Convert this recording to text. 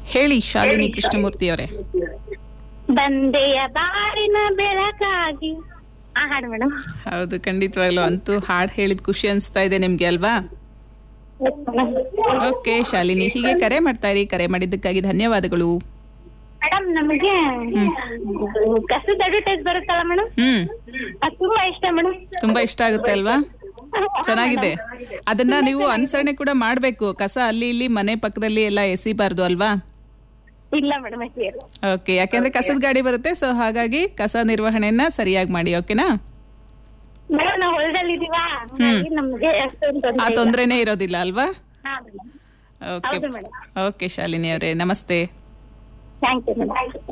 ಹೇಳಿ ಶಾಲಿನಿ ಕೃಷ್ಣಮೂರ್ತಿ ಅವರೇ ಬಂದೆಯ ಬಾರಿನ ಬೆಳಕಾಗಿ ಆ ಹಾಡು ಮೇಡಮ್ ಹೌದು ಖಂಡಿತವಾಗ್ಲೂ ಅಂತೂ ಹಾಡು ಹೇಳಿದ ಖುಷಿ ಅನಿಸ್ತಾ ಇದೆ ನಿಮ್ಗೆ ಅಲ್ವಾ ಓಕೆ ಶಾಲಿನಿ ಹೀಗೆ ಕರೆ ಮಾಡ್ತಾ ಇರಿ ಕರೆ ಮಾಡಿದ್ದಕ್ಕಾಗಿ ಧನ್ಯವಾದಗಳು ಮೇಡಮ್ ನಮಗೆ ಕಸದ ಅಡ್ವರ್ಟೈಸ್ ಬರುತ್ತಲ್ಲ ಮೇಡಮ್ ಹ್ಮ್ ಅದು ತುಂಬಾ ಇಷ್ಟ ಮೇಡಮ್ ತುಂಬಾ ಇಷ್ಟ ಆಗುತ್ತೆ ಅಲ್ವಾ ಚೆನ್ನಾಗಿದೆ ಅದನ್ನ ನೀವು ಅನುಸರಣೆ ಕೂಡ ಮಾಡ್ಬೇಕು ಕಸ ಅಲ್ಲಿ ಇಲ್ಲಿ ಮನೆ ಪಕ್ಕದಲ್ಲಿ ಎಲ್ಲ ಎಸಿಬಾರ್ದು ಅಲ್ವಾ ಇಲ್ಲ ಮೇಡಮ್ ಇಲ್ಲ ಓಕೆ ಯಾಕೆಂದ್ರೆ ಕಸದ ಗಾಡಿ ಬರುತ್ತೆ ಸೊ ಹಾಗಾಗಿ ಕಸ ನಿರ್ವಹಣೆಯನ್ನ ಸರಿಯಾಗಿ ಮಾಡಿ ಓಕೆನಾ ಮೇಡಮ್ ನಾವು ಹೊಲದಲ್ಲಿ ಇದೀವಾ ಹಾಗಾಗಿ ನಮ್ಗೆ ಅಷ್ಟೊಂದು ತೊಂದ್ರೆ ಆ ಇಲ್ಲ. ತೊಂದರೆನೇ ಇರೋದಿಲ್ಲ ಅಲ್ವಾ ಹಾ ಮೇಡಮ್ ಓಕೆ ಹೌದು ಮೇಡಮ್ ಓಕೆ ಶಾಲಿನಿ ಅವರೇ ನಮಸ್ತೆ ಥ್ಯಾಂಕ್ ಯು ಮೇಡಮ್